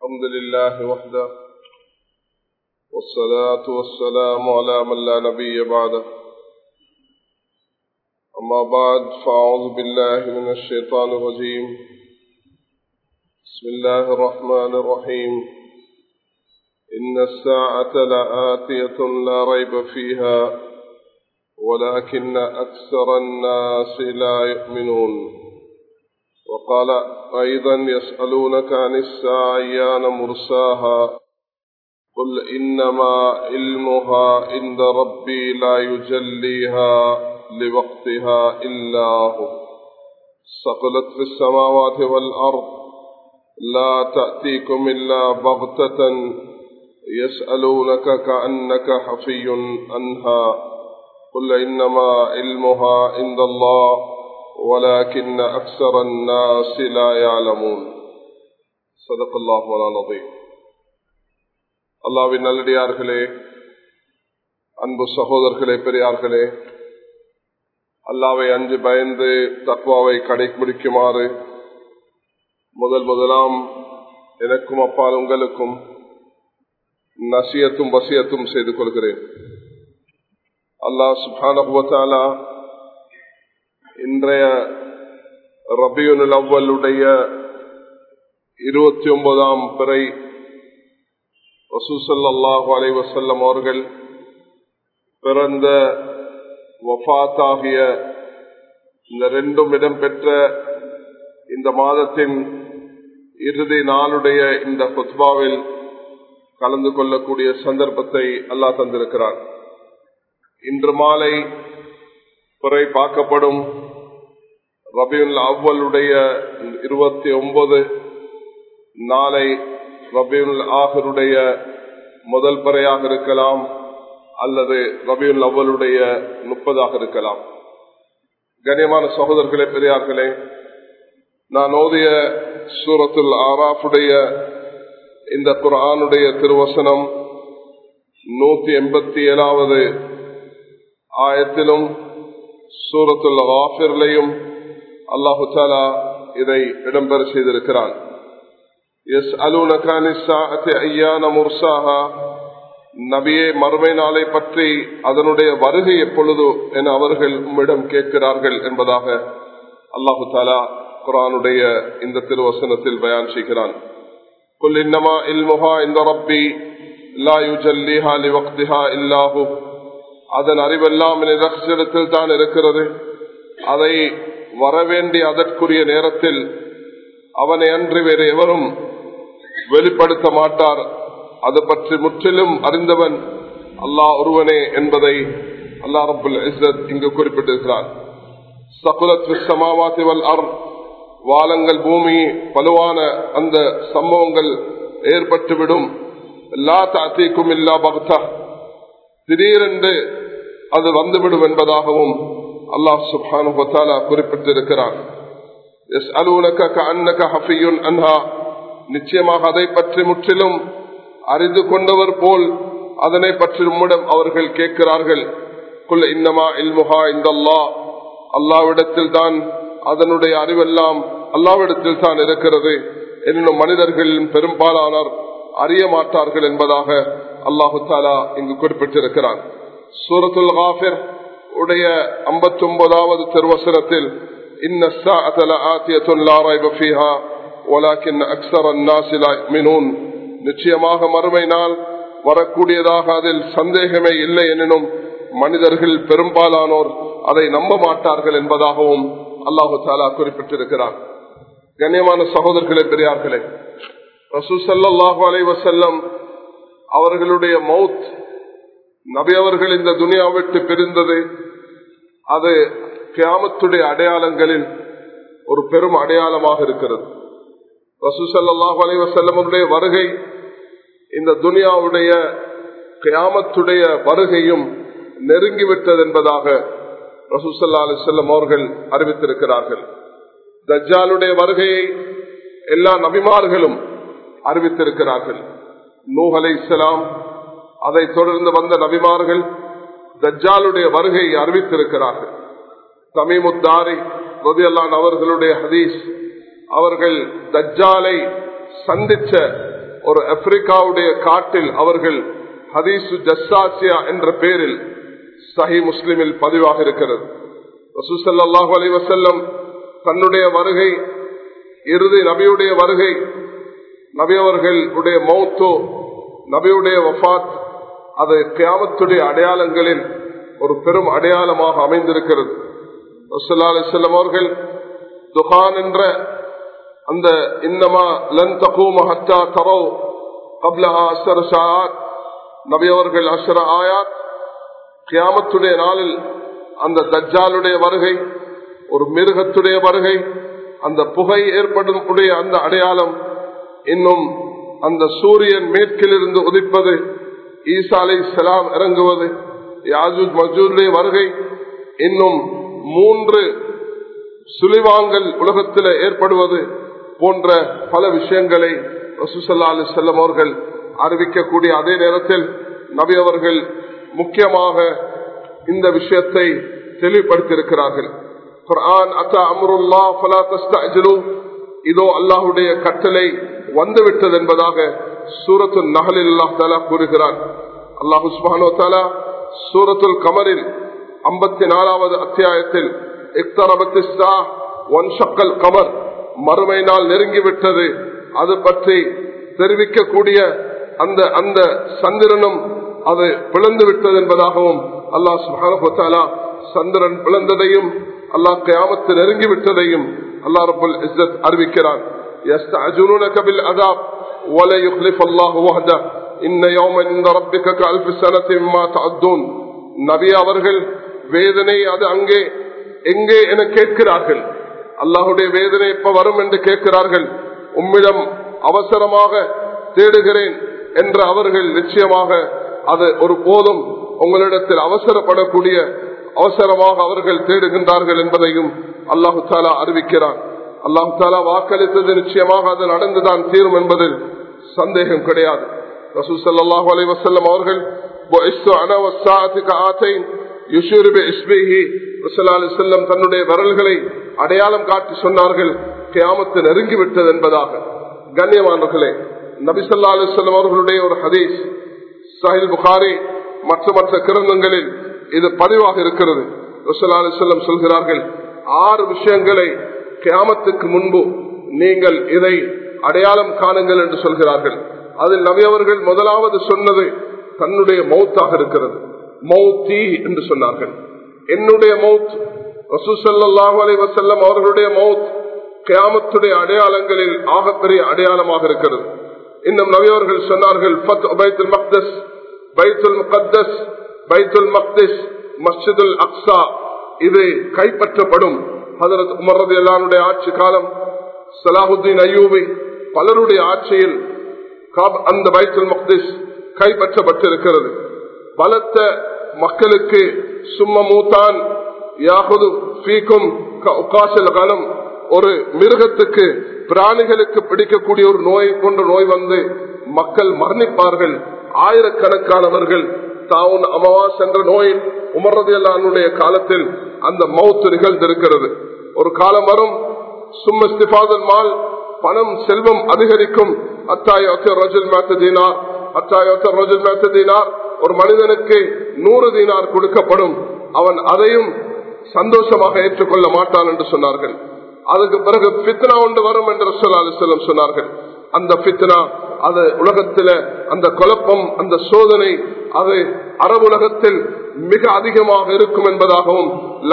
الحمد لله وحده والصلاة والسلام على من لا نبي بعده أما بعد فأعوذ بالله من الشيطان الرجيم بسم الله الرحمن الرحيم إن الساعة لآتية لا ريب فيها ولكن أكثر الناس لا يؤمنون وقال أيضا يسألونك عن الساعة أيان مرساها قل إنما علمها عند ربي لا يجليها لوقتها إلا هو ثقلت في السماوات والأرض لا تأتيكم إلا بغتة يسألونك كأنك حفي عنها قل إنما علمها عند الله ولكن أكثر الناس لا يعلمون صدق الله ولا نظيم அல்லாவின் நல்லடியார்களே அன்பு சகோதரர்களே பெரியார்களே அல்லாவை அஞ்சு பயந்து தத்வாவை கடைபிடிக்குமாறு முதல் முதலாம் எனக்கும் அப்பால் உங்களுக்கும் நசியத்தும் வசியத்தும் செய்து கொள்கிறேன் அல்லாஹ் சுபானா இன்றைய ரபியுல் அவ்வளுடைய இருபத்தி ஒன்பதாம் பிறை ரசூசல்லாஹு அலைவசல்லம் அவர்கள் பிறந்த வஃத்தாகிய இந்த ரெண்டும் இடம்பெற்ற இந்த மாதத்தின் இறுதி நாளுடைய இந்த புத்பாவில் கலந்து கொள்ளக்கூடிய சந்தர்ப்பத்தை அல்லாஹ் தந்திருக்கிறார் இன்று மாலை பிறை பார்க்கப்படும் ரபியுல் அவ்வளுடைய இருபத்தி ஒன்பது நாளை ரபியுல் ஆகருடைய முதல் பறையாக இருக்கலாம் அல்லது ரபியுல் அவ்வளுடைய முப்பதாக இருக்கலாம் கண்ணியமான சகோதரர்களே பெரியார்களே நான் ஓதிய சூரத்துல் ஆராஃபுடைய இந்த குரானுடைய திருவசனம் நூத்தி எண்பத்தி ஏழாவது ஆயத்திலும் சூரத்துல் ஆஃபிர்லையும் அல்லாஹு தாலா இதை இடம்பெற செய்திருக்கிறான் எஸ் முர்சாஹா நபியே மறுமை நாளை பற்றி அதனுடைய வருகை எப்பொழுது என அவர்கள் உம்மிடம் கேட்கிறார்கள் என்பதாக அல்லாஹு தாலா குரானுடைய இந்த திருவசனத்தில் பயான் செய்கிறான் குல் இன்னமா இல்முஹா இந்த ரப்பி லா யுஜல்லிஹா லிவக்திஹா இல்லாஹு அதன் அறிவெல்லாம் ரகசியத்தில் தான் இருக்கிறது அதை வரவேண்டிய அதற்குரிய நேரத்தில் அவனை அன்றி வேறு எவரும் வெளிப்படுத்த மாட்டார் அது பற்றி முற்றிலும் அறிந்தவன் அல்லாஹ் ஒருவனே என்பதை அல்லா ரபுல் இஸ்ஸத் இங்கு குறிப்பிட்டிருக்கிறார் சகுலத் சமாவாதிவல் அர் வாலங்கள் பூமி பலுவான அந்த சம்பவங்கள் ஏற்பட்டுவிடும் எல்லா தாத்திக்கும் இல்லா பக்தா திடீரென்று அது வந்துவிடும் என்பதாகவும் அல்லாஹ் சுபானு குறிப்பிட்டிருக்கிறான் நிச்சயமாக அதை பற்றி முற்றிலும் அறிந்து கொண்டவர் போல் அதனை பற்றி உம்மிடம் அவர்கள் கேட்கிறார்கள் குல் இன்னமா இல்முஹா இந்த அல்லா அல்லாவிடத்தில் தான் அதனுடைய அறிவெல்லாம் அல்லாவிடத்தில் தான் இருக்கிறது என்னும் மனிதர்களின் பெரும்பாலானோர் அறிய மாட்டார்கள் என்பதாக அல்லாஹு தாலா இங்கு குறிப்பிட்டிருக்கிறான் சூரத்துல் காஃபிர் உடைய ஐம்பத்தி ஒன்பதாவது திருவசனத்தில் நிச்சயமாக மறுமை நாள் வரக்கூடியதாக அதில் சந்தேகமே இல்லை எனினும் மனிதர்கள் பெரும்பாலானோர் அதை நம்ப மாட்டார்கள் என்பதாகவும் அல்லாஹு தாலா குறிப்பிட்டிருக்கிறார் கண்ணியமான சகோதரர்களே பெரியார்களே ரசூசல்லாஹு அலை வசல்லம் அவர்களுடைய மவுத் நபி அவர்கள் இந்த துனியா விட்டு பிரிந்தது அது கியாமத்துடைய அடையாளங்களில் ஒரு பெரும் அடையாளமாக இருக்கிறது ரசூசல்லாஹு அலை வசல்லமுடைய வருகை இந்த துனியாவுடைய கியாமத்துடைய வருகையும் நெருங்கிவிட்டது என்பதாக ரசூசல்லா அலி செல்லம் அவர்கள் அறிவித்திருக்கிறார்கள் தஜ்ஜாலுடைய வருகையை எல்லா நபிமார்களும் அறிவித்திருக்கிறார்கள் நூஹ் அலை இஸ்லாம் அதை தொடர்ந்து வந்த நபிமார்கள் தஜ்ஜாலுடைய வருகையை அறிவித்திருக்கிறார்கள் தமிமுத்தாரி ரதியல்லான் அவர்களுடைய ஹதீஸ் அவர்கள் தஜ்ஜாலை சந்திச்ச ஒரு ஆப்பிரிக்காவுடைய காட்டில் அவர்கள் ஹதீசு ஜஸ்ஸாசியா என்ற பெயரில் சஹி முஸ்லிமில் பதிவாக இருக்கிறது ரசூசல்லாஹு அலி வசல்லம் தன்னுடைய வருகை இறுதி நபியுடைய வருகை நபி அவர்களுடைய மௌத்தோ நபியுடைய வஃத் அது கியாமத்துடைய அடையாளங்களில் ஒரு பெரும் அடையாளமாக அமைந்திருக்கிறது ரசூல்லா அலிஸ்லம் அவர்கள் துகான் என்ற அந்த இன்னமா லன் தகூம ஹத்தா தரோ கப்லஹா அஸ்ஸர் ஷாத் நபி அவர்கள் அஸ்ர ஆயாத் கியாமத்துடைய நாளில் அந்த தஜ்ஜாலுடைய வருகை ஒரு மிருகத்துடைய வருகை அந்த புகை ஏற்படும் உடைய அந்த அடையாளம் இன்னும் அந்த சூரியன் மேற்கிலிருந்து உதிப்பது ஈசா அலை சலாம் இறங்குவது யாஜூத் மஜூருடைய வருகை இன்னும் மூன்று சுழிவாங்கல் உலகத்தில் ஏற்படுவது போன்ற பல விஷயங்களை ரசூசல்லா அலி செல்லம் அவர்கள் அறிவிக்கக்கூடிய அதே நேரத்தில் நபி அவர்கள் முக்கியமாக இந்த விஷயத்தை தெளிவுபடுத்தியிருக்கிறார்கள் குர்ஆன் அத்தா அம்ருல்லா ஃபலா தஸ்தஅஜிலு இதோ அல்லாஹ்வுடைய கட்டளை வந்துவிட்டது என்பதாக சூரத்துல் நஹலில் அல்லாஹ் தஆலா கூறுகிறான் அல்லாஹ் சுப்ஹானஹு வ தஆலா சூரத்துல் கமரில் 54வது அத்தியாயத்தில் இக்தரபத்திஸ் ஸா வன்ஷக்கல் கமர் மறுமை நாள் நெருங்கிவிட்டது அது பற்றி தெரிவிக்கக்கூடிய அந்த அந்த சந்திரனும் அது பிளந்து விட்டது என்பதாகவும் அல்லாஹ் சுப்ஹானஹு வ தஆலா சந்திரன் பிளந்ததையும் அல்லாஹ் கயாமத்து நெருங்கி விட்டதையும் அல்லாஹ் ரபுல் இஸ்ஸத் அறிவிக்கிறான் يستعجلونك بالعذاب ولا يخلف الله وحده إن يوما عند ربك كألف سنة مما تعدون நபி அவர்கள் வேதனை அது அங்கே எங்கே என கேட்கிறார்கள் அல்லாஹுடைய வேதனை எப்ப வரும் என்று கேட்கிறார்கள் உம்மிடம் அவசரமாக தேடுகிறேன் என்று அவர்கள் நிச்சயமாக அது ஒரு போதும் உங்களிடத்தில் அவசரப்படக்கூடிய அவசரமாக அவர்கள் தேடுகின்றார்கள் என்பதையும் அல்லாஹு தாலா அறிவிக்கிறான் அல்லாஹு தாலா வாக்களித்தது நிச்சயமாக அது நடந்துதான் தீரும் என்பதில் சந்தேகம் கிடையாது ரசூல் சல்லாஹூ அலி வசல்லம் அவர்கள் தன்னுடைய விரல்களை அடையாளம் காட்டி சொன்னார்கள் கியாமத்து நெருங்கிவிட்டது என்பதாக கண்ணியமானவர்களே நபிசல்லா அலுவலம் அவர்களுடைய ஒரு ஹதீஸ் சாஹில் புகாரி மற்ற மற்ற கிரந்தங்களில் இது பதிவாக இருக்கிறது ரசல்லா அலுவலம் சொல்கிறார்கள் ஆறு விஷயங்களை கியாமத்துக்கு முன்பு நீங்கள் இதை அடையாளம் காணுங்கள் என்று சொல்கிறார்கள் அதில் நபி அவர்கள் முதலாவது சொன்னது தன்னுடைய மௌத்தாக இருக்கிறது மௌத்தி என்று சொன்னார்கள் என்னுடைய மௌத் ரசூசல்லாஹு அலி வசல்லம் அவர்களுடைய மௌத் கியாமத்துடைய அடையாளங்களில் ஆகப்பெரிய அடையாளமாக இருக்கிறது இன்னும் நவியவர்கள் சொன்னார்கள் பைத்துல் மக்தஸ் பைத்துல் முகத்தஸ் பைத்துல் மக்திஸ் மஸ்ஜிதுல் அக்ஸா இது கைப்பற்றப்படும் ஹதரத் உமரது எல்லாருடைய ஆட்சி காலம் சலாஹுத்தீன் அய்யூபி பலருடைய ஆட்சியில் அந்த பைத்துல் மக்திஸ் கைப்பற்றப்பட்டிருக்கிறது பலத்த மக்களுக்கு சும்ம மூத்தான் யாகுது பீக்கும் காலம் ஒரு மிருகத்துக்கு பிராணிகளுக்கு பிடிக்கக்கூடிய ஒரு நோய் போன்ற நோய் வந்து மக்கள் மரணிப்பார்கள் ஆயிரக்கணக்கானவர்கள் தாவுன் அமாவாஸ் என்ற நோயில் உமரதியல்லானுடைய காலத்தில் அந்த மவுத்து நிகழ்ந்திருக்கிறது ஒரு காலம் வரும் சும்மஸ்திபாதல் மால் பணம் செல்வம் அதிகரிக்கும் ஒரு மனிதனுக்கு நூறு தீனார் கொடுக்கப்படும் அவன் அதையும் சந்தோஷமாக ஏற்றுக்கொள்ள மாட்டான் என்று சொன்னார்கள் அதுக்கு பிறகு பித்னா ஒன்று வரும் என்று செல்லம் சொன்னார்கள் அந்த பித்னா அது உலகத்தில அந்த குழப்பம் அந்த சோதனை அது அரபுலகத்தில் மிக அதிகமாக இருக்கும் என்பதாகவும்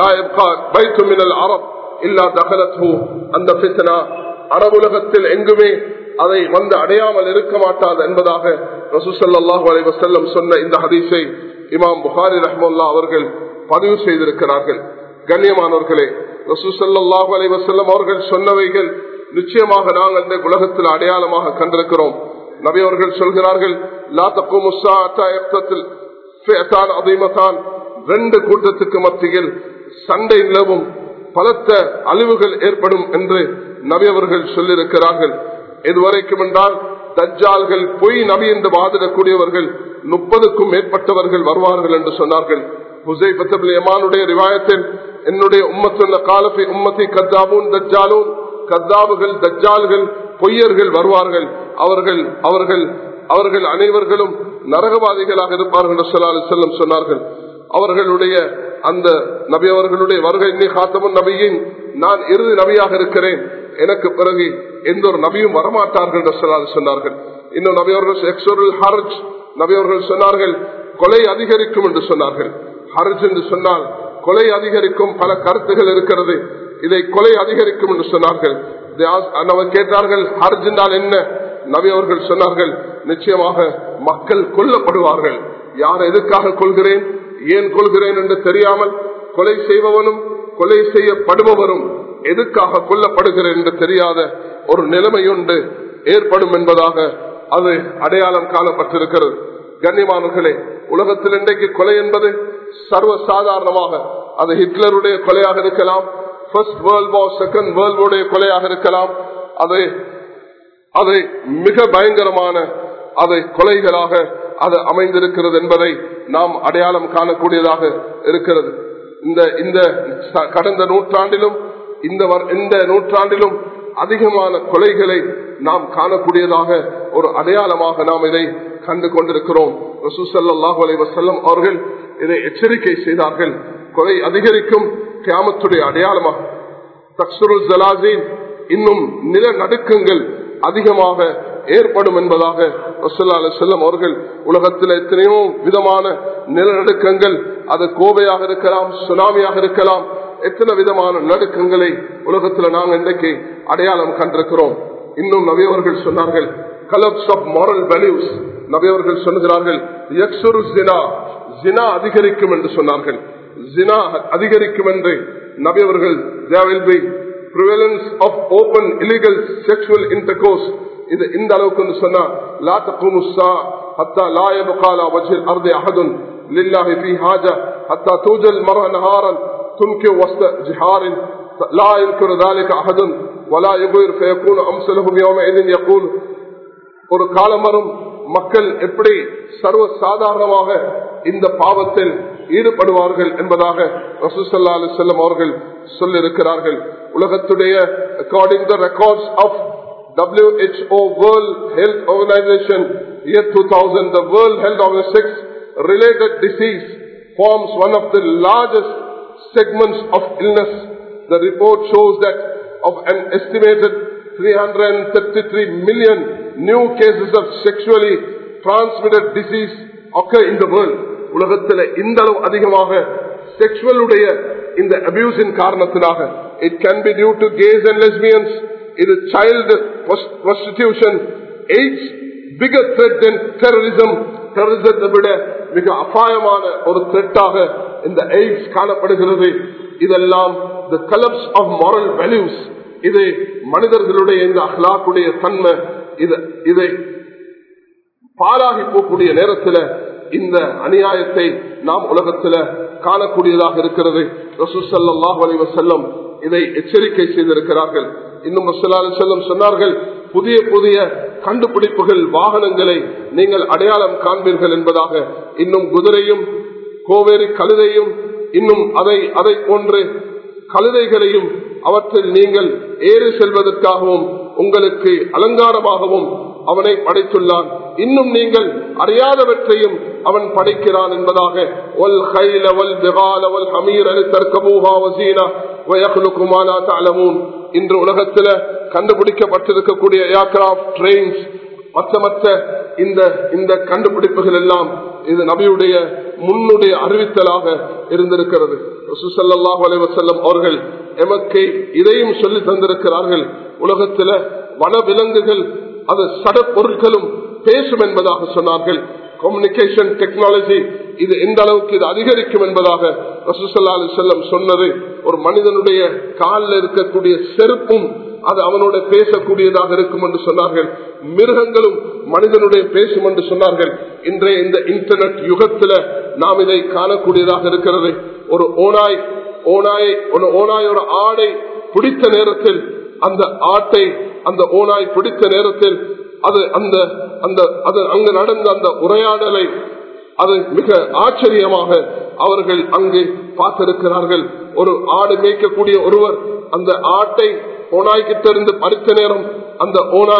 அரப் இல்லா தகலத்து அந்த பித்னா அரபுலகத்தில் எங்குமே அதை வந்து அடையாமல் இருக்க மாட்டாது என்பதாக ரசூசல்லாஹு அலி வசல்லம் சொன்ன இந்த ஹதீஸை இமாம் புகாரி ரஹமுல்லா அவர்கள் பதிவு செய்திருக்கிறார்கள் கண்ணியமானவர்களே ரசூசல்லாஹு அலி வசல்லம் அவர்கள் சொன்னவைகள் நிச்சயமாக நாங்கள் இந்த உலகத்தில் அடையாளமாக கண்டிருக்கிறோம் நபி அவர்கள் சொல்கிறார்கள் லா அதிமத்தான் ரெண்டு கூட்டத்துக்கு மத்தியில் சண்டை நிலவும் பலத்த அழிவுகள் ஏற்படும் என்று நபி அவர்கள் சொல்லியிருக்கிறார்கள் இதுவரைக்கும் என்றால் தஜ்ஜால்கள் பொய் நபி என்று வாதிடக்கூடியவர்கள் முப்பதுக்கும் மேற்பட்டவர்கள் வருவார்கள் என்று சொன்னார்கள் ஹுசை பத்தபிலியமானுடைய ரிவாயத்தில் என்னுடைய உம்மத்துள்ள காலத்தை உம்மத்தை கத்தாபூன் தஜ்ஜாலூன் கத்தாபுகள் தஜ்ஜால்கள் பொய்யர்கள் வருவார்கள் அவர்கள் அவர்கள் அவர்கள் அனைவர்களும் நரகவாதிகளாக இருப்பார்கள் என்று ஸல்லல்லாஹு அலைஹி வஸல்லம் சொன்னார்கள் அவர்களுடைய அந்த நபி அவர்களுடைய வருகை இன்னி காத்தமும் நபியின் நான் இறுதி நபியாக இருக்கிறேன் எனக்கு பிறகு எந்த ஒரு நபியும் வரமாட்டார்கள் என்று ஸல்லல்லாஹு அலைஹி சொன்னார்கள் இன்னும் நபி அவர்கள் எக்ஸோரல் ஹர்ஜ் நபி அவர்கள் சொன்னார்கள் கொலை அதிகரிக்கும் என்று சொன்னார்கள் ஹர்ஜ் என்று சொன்னால் கொலை அதிகரிக்கும் பல கருத்துகள் இருக்கிறது இதை கொலை அதிகரிக்கும் என்று சொன்னார்கள் They asked- அவர் கேட்டார்கள் ஹர்ஜ் என்றால் என்ன நபி அவர்கள் சொன்னார்கள் நிச்சயமாக மக்கள் கொல்லப்படுவார்கள் யார் எதுக்காக கொள்கிறேன் ஏன் கொள்கிறேன் என்று தெரியாமல் கொலை செய்பவனும் கொலை செய்யப்படுபவரும் எதுக்காக கொல்லப்படுகிறேன் என்று தெரியாத ஒரு நிலைமையுண்டு ஏற்படும் என்பதாக அது அடையாளம் காணப்பட்டிருக்கிறது கண்ணியமானவர்களே உலகத்தில் இன்றைக்கு கொலை என்பது சர்வ சாதாரணமாக அது ஹிட்லருடைய கொலையாக இருக்கலாம் first world war second world வாருடைய கொலையாக இருக்கலாம் அது அது மிக பயங்கரமான அதை கொலைகளாக அது அமைந்திருக்கிறது என்பதை நாம் அடையாளம் காணக்கூடியதாக இருக்கிறது இந்த இந்த ச- கடந்த நூற்றாண்டிலும் இந்த வர்- இந்த நூற்றாண்டிலும் அதிகமான கொலைகளை நாம் காணக்கூடியதாக ஒரு அடையாளமாக நாம் இதை கண்டு கொண்டிருக்கிறோம் ரசூசல்லாஹு அலைஹி வஸல்லம் அவர்கள் இதை எச்சரிக்கை செய்தார்கள் கொலை அதிகரிக்கும் கியாமத்துடைய அடையாளமாக தக்சுருல் ஜலாசீன் இன்னும் நிலநடுக்கங்கள் அதிகமாக ஏற்படும் என்பதாக ரசூல்லா அலைஹி வஸல்லம் அவர்கள் உலகத்தில் எத்தனையோ விதமான நிலநடுக்கங்கள் அது கோவையாக இருக்கலாம் சுனாமியாக இருக்கலாம் எத்தனை விதமான நடுக்கங்களை உலகத்தில் நாங்கள் இன்றைக்கு அடையாளம் கண்டிருக்கிறோம் இன்னும் நவியவர்கள் சொன்னார்கள் கலப்ஸ் ஆஃப் moral values நபியவர்கள் சொல்லுகிறார்கள் யக்சுரு ஜினா ஜினா அதிகரிக்கும் என்று சொன்னார்கள் ஜினா அதிகரிக்கும் என்று நபியவர்கள் there will be prevalence of open illegal sexual intercourse இது இந்த அளவுக்கு சொன்னா லா தகுமு الساعة حتى لا يبقى على وجه الأرض أحد لله في حاجة حتى توجد المرأة نهارا تنكر وسط جهار لا ينكر ذلك أحد ولا يغير فيكون أمثلهم يومئذ يقول ஒரு காலம் வரும் மக்கள் எப்படி சர்வ சாதாரணமாக இந்த பாவத்தில் ஈடுபடுவார்கள் என்பதாக ரசூசல்லா அலி செல்லம் அவர்கள் சொல்லியிருக்கிறார்கள் உலகத்துடைய according the records of WHO World Health Organization year 2000 the World Health Organization related disease forms one of the largest segments of illness the report shows that of an estimated 333 million new cases of sexually transmitted disease occur in the world உலகத்தில் இந்த அளவு அதிகமாக செக்ஷுவலுடைய இந்த அபியூஸின் காரணத்தினாக it can be due to gays and lesbians இது child prostitution AIDS bigger threat then terrorism டெரரிசத்தை விட மிக அபாயமான ஒரு த்ரெட்டாக இந்த எய்ட்ஸ் காணப்படுகிறது இதெல்லாம் the collapse of moral values இது மனிதர்களுடைய இந்த அஹ்லாக்குடைய தன்மை இது இதை பாலாகி போகக்கூடிய நேரத்தில் இந்த அநியாயத்தை நாம் உலகத்தில் காணக்கூடியதாக இருக்கிறது ரசூசல்லாஹ் அலைவசல்லம் இதை எச்சரிக்கை செய்திருக்கிறார்கள் இன்னும் செல்லம் சொன்னார்கள் புதிய புதிய கண்டுபிடிப்புகள் வாகனங்களை நீங்கள் அடையாளம் காண்பீர்கள் என்பதாக இன்னும் குதிரையும் கோவேரி கழுதையும் இன்னும் அதை அதை போன்று கழுதைகளையும் அவற்றில் நீங்கள் ஏறி செல்வதற்காகவும் உங்களுக்கு அலங்காரமாகவும் அவனை படைத்துள்ளான் இன்னும் நீங்கள் அறியாதவற்றையும் அவன் படைக்கிறான் என்பதாக ஒல் ஹைல வல் பிகால வல் ஹமீர் அலி தர்க்கமூஹா வசீனா வயகுலுக்குமானா தாலமூன் இன்று உலகத்தில் கண்டுபிடிக்கப்பட்டிருக்கக்கூடிய ஏர்கிராப்ட் ட்ரெயின்ஸ் மற்ற மற்ற இந்த இந்த கண்டுபிடிப்புகள் எல்லாம் இது நபியுடைய முன்னுடைய அறிவித்தலாக இருந்திருக்கிறது சுசல்லாஹு அலைவசல்லம் அவர்கள் எமக்கு இதையும் சொல்லி தந்திருக்கிறார்கள் உலகத்துல வனவிலங்குகள் அது சட பொருட்களும் பேசும் என்பதாக சொன்னார்கள் கம்யூனிகேஷன் டெக்னாலஜி இது எந்த அளவுக்கு இது அதிகரிக்கும் என்பதாக ரசூசல்லா அலி செல்லம் சொன்னது ஒரு மனிதனுடைய காலில் இருக்கக்கூடிய செருப்பும் அது அவனோட பேசக்கூடியதாக இருக்கும் என்று சொன்னார்கள் மிருகங்களும் மனிதனுடைய பேசும் என்று சொன்னார்கள் இன்றைய இந்த இன்டர்நெட் யுகத்துல நாம் இதை காணக்கூடியதாக இருக்கிறது ஒரு ஓனாய் ஓனாய் ஒரு ஓனாயோட ஆடை பிடித்த நேரத்தில் அந்த ஆட்டை அந்த ஓனாய் பிடித்த நேரத்தில் அது அந்த அந்த அது அங்கு நடந்த அந்த உரையாடலை அது மிக ஆச்சரியமாக அவர்கள் அங்கு பார்த்திருக்கிறார்கள் ஒரு ஆடு மேய்க்கக்கூடிய ஒருவர் அந்த ஆட்டை ஓனாய்கிட்ட இருந்து பறித்த நேரம் அந்த ஓனாய்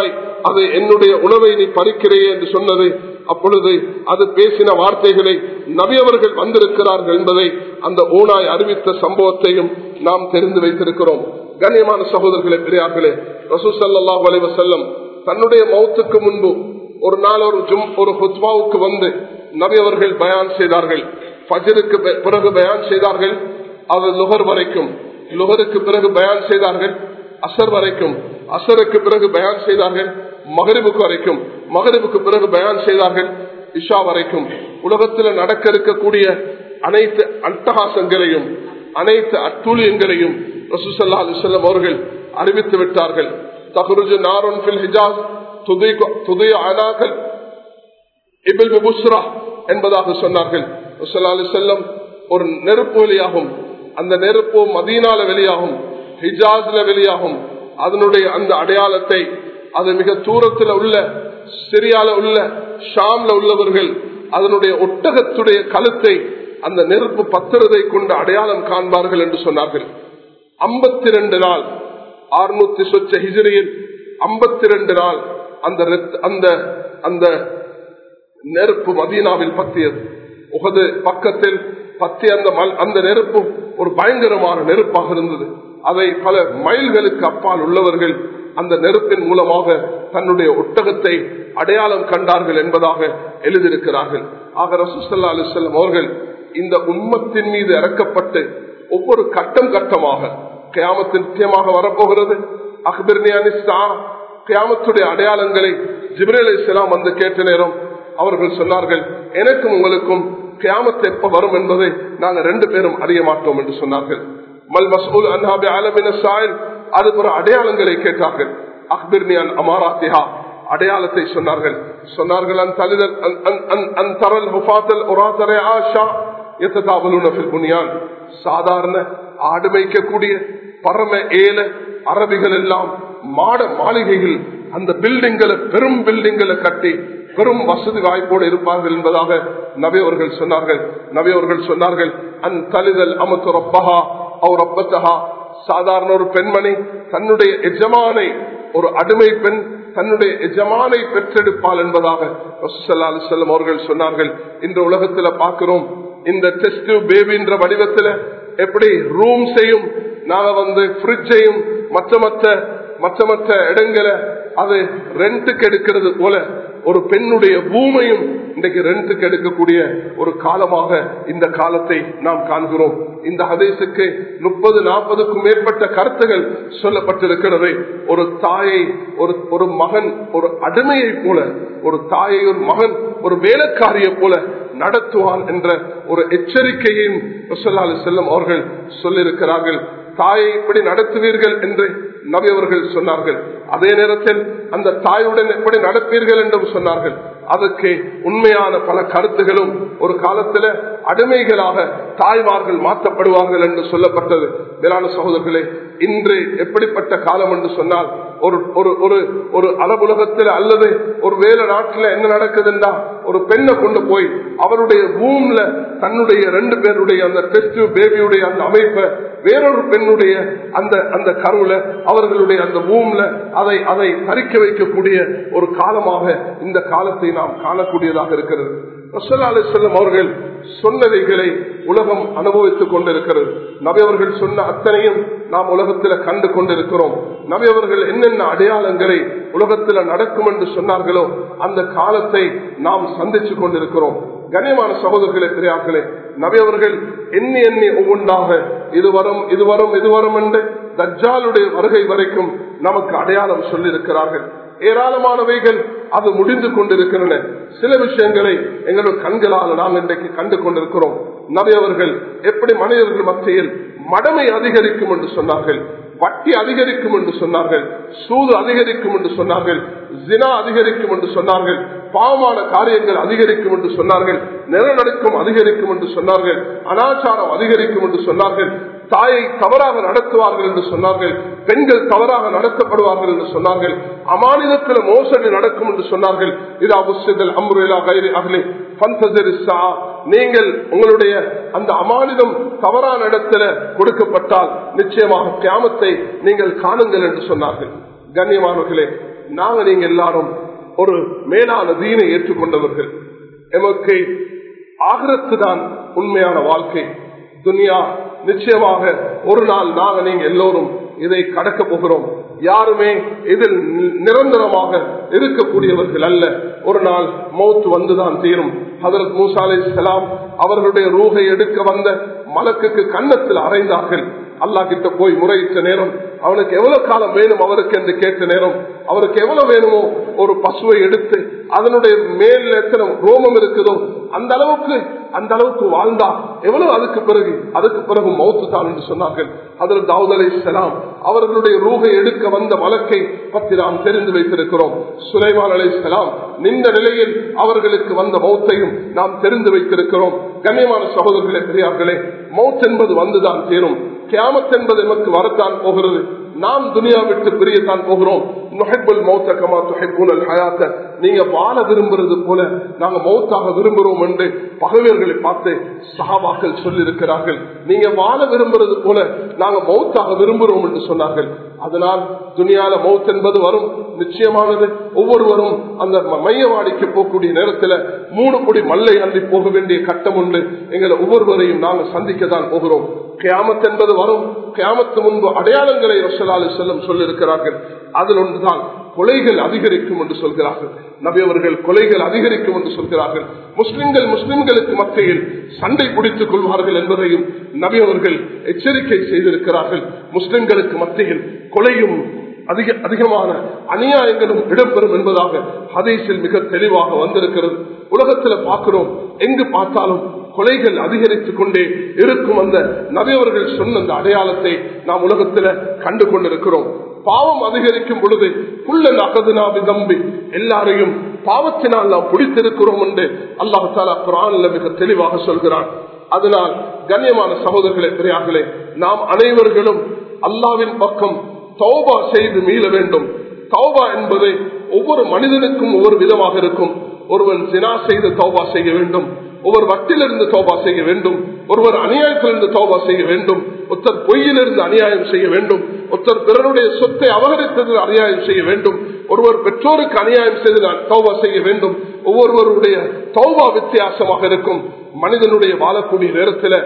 அது என்னுடைய உணவை நீ பறிக்கிறேயே என்று சொன்னது அப்பொழுது அது பேசின வார்த்தைகளை நபியவர்கள் வந்திருக்கிறார்கள் என்பதை அந்த ஓனாய் அறிவித்த சம்பவத்தையும் நாம் தெரிந்து வைத்திருக்கிறோம் கண்ணியமான சகோதரர்களே பெரியார்களே ரசூசல்லா வலைவ செல்லம் தன்னுடைய மௌத்துக்கு முன்பு ஒரு நாள் ஒரு ஜும் ஒரு ஹுத்மாவுக்கு வந்து நபி அவர்கள் பயான் செய்தார்கள் ஃபஜருக்கு பிறகு பயான் செய்தார்கள் அது லுகர் வரைக்கும் லுகருக்கு பிறகு பயான் செய்தார்கள் அசர் வரைக்கும் அசருக்கு பிறகு பயான் செய்தார்கள் மகரிபுக்கு வரைக்கும் மகரிபுக்கு பிறகு பயான் செய்தார்கள் இஷா வரைக்கும் உலகத்தில் நடக்க இருக்கக்கூடிய அனைத்து அட்டகாசங்களையும் அனைத்து அத்துழியங்களையும் ரசூசல்லா அலிசல்லம் அவர்கள் அறிவித்து விட்டார்கள் தகுருஜு நாரோன் பில் ஹிஜாஸ் துதிய ஆனாக்கள் இபில் புஸ்ரா என்பதாக சொன்னார்கள் செல்லம் ஒரு நெருப்பு வெளியாகும் அந்த நெருப்பு மதீனால வெளியாகும் ஹிஜாஸ்ல வெளியாகும் அதனுடைய அந்த அடையாளத்தை அது மிக தூரத்தில் உள்ள சிரியால உள்ள ஷாம்ல உள்ளவர்கள் அதனுடைய ஒட்டகத்துடைய கழுத்தை அந்த நெருப்பு பத்திரதை கொண்டு அடையாளம் காண்பார்கள் என்று சொன்னார்கள் ஐம்பத்தி ரெண்டு நாள் அறுநூத்தி சொச்ச ஹிஜிரியில் ஐம்பத்தி ரெண்டு நாள் அந்த அந்த அந்த நெருப்பு மதீனாவில் பத்தியது உகது பக்கத்தில் பத்தி அந்த அந்த நெருப்பு ஒரு பயங்கரமான நெருப்பாக இருந்தது அதை பல மைல்களுக்கு அப்பால் உள்ளவர்கள் அந்த நெருப்பின் மூலமாக தன்னுடைய ஒட்டகத்தை அடையாளம் கண்டார்கள் என்பதாக எழுதியிருக்கிறார்கள் ஆக ரசூசல்லா அலிசல்லம் அவர்கள் இந்த உம்மத்தின் மீது இறக்கப்பட்டு ஒவ்வொரு கட்டம் கட்டமாக கியாமத்தின் நிச்சயமாக வரப்போகிறது அக்பிர்னியா கியாமத்துடைய அடையாளங்களை ஜிப்ரேல் இஸ்லாம் வந்து கேட்ட நேரம் அவர்கள் சொன்னார்கள் எனக்கும் உங்களுக்கும் கியாமத்து எப்ப வரும் என்பதை நாங்கள் ரெண்டு பேரும் அறிய மாட்டோம் என்று சொன்னார்கள் மல் மசூல் அன்ஹாபி ஆலமின சாயல் அது ஒரு அடையாளங்களை கேட்டார்கள் அக்பிர்னியான் அமாராத்திஹா அடையாளத்தை சொன்னார்கள் சொன்னார்கள் அன் தலிதல் அன் தரல் ஹுஃபாத்தல் உராத்தரை ஆஷா சாதாரண ஆடு மேய்க்கக்கூடிய பரம ஏல அரபிகள் எல்லாம் மாட மாளிகைகள் அந்த பில்டிங்களை பெரும் பில்டிங்களை கட்டி பெரும் வசதி வாய்ப்போடு இருப்பார்கள் என்பதாக நபி அவர்கள் சொன்னார்கள் நபி அவர்கள் சொன்னார்கள் அன் தலிதல் அமத்து ரப்பஹா அவர் ரப்பத்தஹா சாதாரண ஒரு பெண்மணி தன்னுடைய எஜமானை ஒரு அடிமை பெண் தன்னுடைய எஜமானை பெற்றெடுப்பாள் என்பதாக செல்லம் அவர்கள் சொன்னார்கள் இந்த உலகத்துல பார்க்கிறோம் இந்த டெஸ்ட் பேபின்ற வடிவத்துல எப்படி ரூம்ஸையும் நாங்க வந்து பிரிட்ஜையும் மற்ற மற்ற மற்ற மற்ற இடங்களை அது ரெண்டுக்கு எடுக்கிறது போல ஒரு பெண்ணுடைய பூமையும் இன்றைக்கு ரெண்டுக்கு எடுக்கக்கூடிய ஒரு காலமாக இந்த காலத்தை நாம் காண்கிறோம் இந்த ஹதேசுக்கு முப்பது நாற்பதுக்கும் மேற்பட்ட கருத்துகள் சொல்லப்பட்டிருக்கிறது ஒரு தாயை ஒரு ஒரு மகன் ஒரு அடிமையை போல ஒரு தாயை ஒரு மகன் ஒரு வேலைக்காரியை போல நடத்துவான் என்ற ஒரு எச்சரிக்கையும் செல்லும் அவர்கள் சொல்லியிருக்கிறார்கள் தாயை இப்படி நடத்துவீர்கள் என்று நபி அவர்கள் சொன்னார்கள் அதே நேரத்தில் அந்த தாயுடன் எப்படி நடப்பீர்கள் என்றும் சொன்னார்கள் அதுக்கு உண்மையான பல கருத்துகளும் ஒரு காலத்துல அடிமைகளாக தாய்மார்கள் மாற்றப்படுவார்கள் என்று சொல்லப்பட்டது மேலான சகோதரர்களே இன்று எப்படிப்பட்ட காலம் என்று சொன்னால் ஒரு ஒரு ஒரு ஒரு அலபுலகத்தில் அல்லது ஒரு வேலை நாட்டில் என்ன நடக்குதுன்னா ஒரு பெண்ணை கொண்டு போய் அவருடைய பூம்ல தன்னுடைய ரெண்டு பேருடைய அந்த டெஸ்ட் பேபியுடைய அந்த அமைப்பை வேறொரு பெண்ணுடைய அந்த அந்த கருவுல அவர்களுடைய அந்த பூம்ல அதை அதை பறிக்க வைக்கக்கூடிய ஒரு காலமாக இந்த காலத்தை நாம் காணக்கூடியதாக இருக்கிறது செல்லம் அவர்கள் சொன்னதைகளை உலகம் அனுபவித்துக் கொண்டிருக்கிறது நபி அவர்கள் சொன்ன அத்தனையும் நாம் உலகத்தில் கண்டு கொண்டிருக்கிறோம் நபி அவர்கள் என்னென்ன அடையாளங்களை உலகத்தில் நடக்கும் என்று சொன்னார்களோ அந்த காலத்தை நாம் சந்திச்சு கொண்டிருக்கிறோம் கனியமான சகோதரர்களே பெரியார்களே நபி அவர்கள் எண்ணி எண்ணி ஒவ்வொன்றாக இது வரும் இது வரும் இது வரும் என்று தஜ்ஜாலுடைய வருகை வரைக்கும் நமக்கு அடையாளம் சொல்லியிருக்கிறார்கள் ஏராளமானவைகள் அது முடிந்து கொண்டிருக்கின்றன சில விஷயங்களை எங்களுடைய கண்களால் நாம் இன்றைக்கு கண்டு கொண்டிருக்கிறோம் நபி அவர்கள் எப்படி மனிதர்கள் மத்தியில் மடமை அதிகரிக்கும் என்று சொன்னார்கள் வட்டி அதிகரிக்கும் என்று சொன்னார்கள் சூது அதிகரிக்கும் என்று சொன்னார்கள் ஜினா அதிகரிக்கும் என்று சொன்னார்கள் பாவமான காரியங்கள் அதிகரிக்கும் என்று சொன்னார்கள் நிலநடுக்கம் அதிகரிக்கும் என்று சொன்னார்கள் அனாச்சாரம் அதிகரிக்கும் என்று சொன்னார்கள் தாயை தவறாக நடத்துவார்கள் என்று சொன்னார்கள் பெண்கள் தவறாக நடத்தப்படுவார்கள் என்று சொன்னார்கள் அமானிதத்தில் மோசடி நடக்கும் என்று சொன்னார்கள் இதா புஸ்தல் அம்ருலா கைரி அகலே நீங்கள் உங்களுடைய அந்த அமானிதம் தவறான இடத்துல கொடுக்கப்பட்டால் நிச்சயமாக கியாமத்தை நீங்கள் காணுங்கள் என்று சொன்னார்கள் கண்ணியமானவர்களே நாங்க நீங்க எல்லாரும் ஒரு மேலான தீனை ஏற்றுக்கொண்டவர்கள் எமக்கு ஆகரத்து தான் உண்மையான வாழ்க்கை துனியா நிச்சயமாக ஒரு நாள் நாங்க நீங்க எல்லோரும் இதை கடக்க போகிறோம் யாருமே இதில் நிரந்தரமாக இருக்கக்கூடியவர்கள் அல்ல ஒரு நாள் மௌத்து வந்துதான் தீரும் ஹதரத் மூசா அலை சலாம் அவர்களுடைய ரூகை எடுக்க வந்த மலக்குக்கு கன்னத்தில் அறைந்தார்கள் அல்லா கிட்ட போய் முறையிட்ட நேரம் அவனுக்கு எவ்வளவு காலம் வேணும் அவருக்கு என்று கேட்ட நேரம் அவருக்கு எவ்வளவு வேணுமோ ஒரு பசுவை எடுத்து அதனுடைய மேல் எத்தனை ரோமம் இருக்குதோ அந்த அளவுக்கு அந்த அளவுக்கு வாழ்ந்தா எவ்வளவு அதுக்கு பிறகு அதுக்கு பிறகு மௌத்து தான் என்று சொன்னார்கள் அதில் தாவூத் அலை சலாம் அவர்களுடைய ரூகை எடுக்க வந்த வழக்கை பற்றி நாம் தெரிந்து வைத்திருக்கிறோம் சுலைமான் அலை சலாம் நின்ற நிலையில் அவர்களுக்கு வந்த மௌத்தையும் நாம் தெரிந்து வைத்திருக்கிறோம் கண்ணியமான சகோதரர்களே பெரியார்களே மௌத் என்பது வந்துதான் சேரும் கியாமத் என்பது நமக்கு வரத்தான் போகிறது நாம் துனியா விட்டு பிரியத்தான் போகிறோம் நுஹைபுல் மௌத்தகமா துஹைபுல் ஹயாத்த நீங்க வாழ விரும்புறது போல நாங்க மௌத்தாக விரும்புகிறோம் என்று பகவியர்களை பார்த்து சஹாபாக்கள் சொல்லி இருக்கிறார்கள் நீங்க வாழ விரும்புறது போல நாங்க மௌத்தாக விரும்புகிறோம் என்று சொன்னார்கள் அதனால் துனியால மௌத் என்பது வரும் நிச்சயமானது ஒவ்வொருவரும் அந்த மையவாடிக்கு போகக்கூடிய நேரத்தில் மூணு கொடி மல்லை அள்ளி போக வேண்டிய கட்டம் உண்டு எங்களை ஒவ்வொருவரையும் நாங்கள் சந்திக்க தான் போகிறோம் கியாமத் என்பது வரும் கியாமத்து முன்பு அடையாளங்களை ரசலாலு செல்லம் சொல்லியிருக்கிறார்கள் அதில் ஒன்றுதான் கொலைகள் அதிகரிக்கும் என்று சொல்கிறார்கள் நபி அவர்கள் கொலைகள் அதிகரிக்கும் என்று சொல்கிறார்கள் முஸ்லிம்கள் முஸ்லிம்களுக்கு மத்தியில் சண்டை பிடித்துக் கொள்வார்கள் என்பதையும் நபி அவர்கள் எச்சரிக்கை செய்திருக்கிறார்கள் முஸ்லிம்களுக்கு மத்தியில் கொலையும் அதிக அதிகமான அநியாயங்களும் இடம்பெறும் என்பதாக ஹதீஸில் மிக தெளிவாக வந்திருக்கிறது உலகத்தில் பார்க்கிறோம் எங்கு பார்த்தாலும் கொலைகள் அதிகரித்துக் கொண்டே இருக்கும் அந்த நபியவர்கள் சொன்ன அந்த அடையாளத்தை நாம் உலகத்தில் கண்டு கொண்டிருக்கிறோம் பாவம் அதிகரிக்கும் பொழுது புள்ள நகதுனாவி தம்பி எல்லாரையும் பாவத்தினால் நாம் பிடித்திருக்கிறோம் என்று அல்லாஹு தாலா குரான்ல மிக தெளிவாக சொல்கிறான் அதனால் கண்ணியமான சகோதரர்களே பெரியார்களே நாம் அனைவர்களும் அல்லாவின் பக்கம் தௌபா செய்து மீள வேண்டும் தௌபா என்பது ஒவ்வொரு மனிதனுக்கும் ஒவ்வொரு விதமாக இருக்கும் ஒருவன் சினா செய்து தௌபா செய்ய வேண்டும் ஒவ்வொரு வட்டிலிருந்து தௌபா செய்ய வேண்டும் ஒருவர் அநியாயத்திலிருந்து தௌபா செய்ய வேண்டும் ஒருத்தர் பொய்யிலிருந்து அநியாயம் செய்ய வேண்டும் ஒருத்தர் பிறருடைய சொத்தை அபகரித்ததில் அநியாயம் செய்ய வேண்டும் ஒருவர் பெற்றோருக்கு அநியாயம் செய்து தௌபா செய்ய வேண்டும் ஒவ்வொருவருடைய தௌபா வித்தியாசமாக இருக்கும் மனிதனுடைய வாழக்கூடிய நேரத்தில்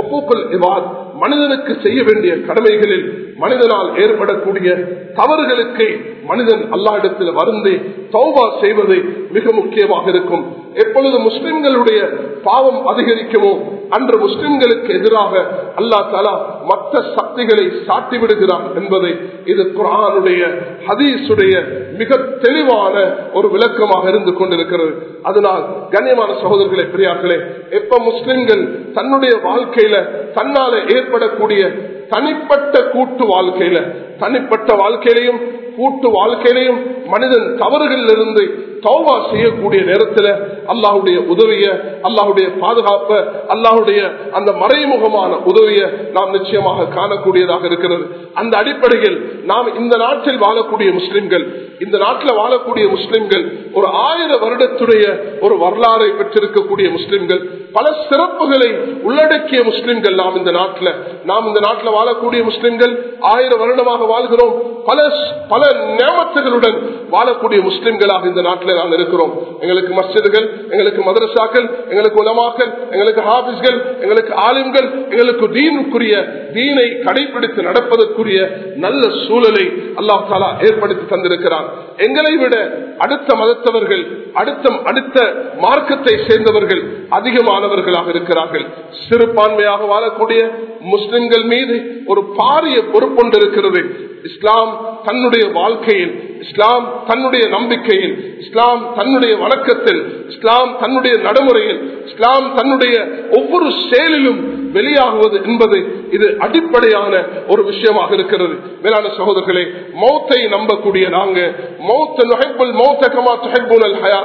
மனிதனுக்கு செய்ய வேண்டிய கடமைகளில் மனிதனால் ஏற்படக்கூடிய தவறுகளுக்கு மனிதன் அல்லா இடத்தில் வந்து தௌபா செய்வது மிக முக்கியமாக இருக்கும் எப்பொழுது முஸ்லிம்களுடைய பாவம் அதிகரிக்குமோ அன்று முஸ்லிம்களுக்கு எதிராக அல்லா தாலா மற்ற சக்திகளை சாட்டி விடுகிறான் என்பதை இது குரானுடைய ஹதீஸுடைய மிக தெளிவான ஒரு விளக்கமாக இருந்து கொண்டிருக்கிறது அதனால் கண்ணியமான சகோதரர்களே பெரியார்களே எப்ப முஸ்லிம்கள் தன்னுடைய வாழ்க்கையில தன்னால ஏற்படக்கூடிய தனிப்பட்ட கூட்டு வாழ்க்கையில தனிப்பட்ட வாழ்க்கையிலையும் கூட்டு வாழ்க்கையிலையும் மனிதன் தவறுகளில் இருந்து தௌபா செய்யக்கூடிய நேரத்தில் அல்லாஹுடைய உதவிய அல்லாஹுடைய பாதுகாப்ப அல்லாஹுடைய அந்த மறைமுகமான உதவிய நாம் நிச்சயமாக காணக்கூடியதாக இருக்கிறது அந்த அடிப்படையில் நாம் இந்த நாட்டில் வாழக்கூடிய முஸ்லிம்கள் இந்த நாட்டில் வாழக்கூடிய முஸ்லிம்கள் ஒரு ஆயிரம் வருடத்துடைய ஒரு வரலாறை பெற்றிருக்கக்கூடிய முஸ்லிம்கள் பல சிறப்புகளை உள்ளடக்கிய முஸ்லிம்கள் நாம் இந்த நாட்டில் நாம் இந்த நாட்டில் வாழக்கூடிய முஸ்லிம்கள் ஆயிரம் வருடமாக வாழ்கிறோம் பல பல நேமத்துகளுடன் வாழக்கூடிய முஸ்லிம்களாக இந்த நாட்டில் நாம் இருக்கிறோம் எங்களுக்கு மஸ்ஜிதுகள் எங்களுக்கு மதரசாக்கள் எங்களுக்கு உலமாக்கள் எங்களுக்கு ஹாபிஸ்கள் எங்களுக்கு ஆலிம்கள் எங்களுக்கு தீனுக்குரிய தீனை கடைபிடித்து நடப்பதற்குரிய நல்ல சூழலை அல்லாஹ் தாலா ஏற்படுத்தி தந்திருக்கிறான் எங்களை விட அடுத்த மதத்தவர்கள் அடுத்த அடுத்த மார்க்கத்தை சேர்ந்தவர்கள் அதிகமானவர்களாக இருக்கிறார்கள் சிறுபான்மையாக வாழக்கூடிய முஸ்லிம்கள் மீது ஒரு பாரிய பொறுப்பொன்று இருக்கிறது இஸ்லாம் தன்னுடைய வாழ்க்கையில் இஸ்லாம் தன்னுடைய நம்பிக்கையில் இஸ்லாம் தன்னுடைய வணக்கத்தில் இஸ்லாம் தன்னுடைய நடைமுறையில் இஸ்லாம் தன்னுடைய ஒவ்வொரு செயலிலும் வெளியாகுவது என்பது இது அடிப்படையான ஒரு விஷயமாக இருக்கிறது மேலான சகோதரர்களே மௌத்தை நம்பக்கூடிய நாங்க மௌத்த நுகைப்புல் மௌத்த கமா துகைப்புனல் ஹயாத்த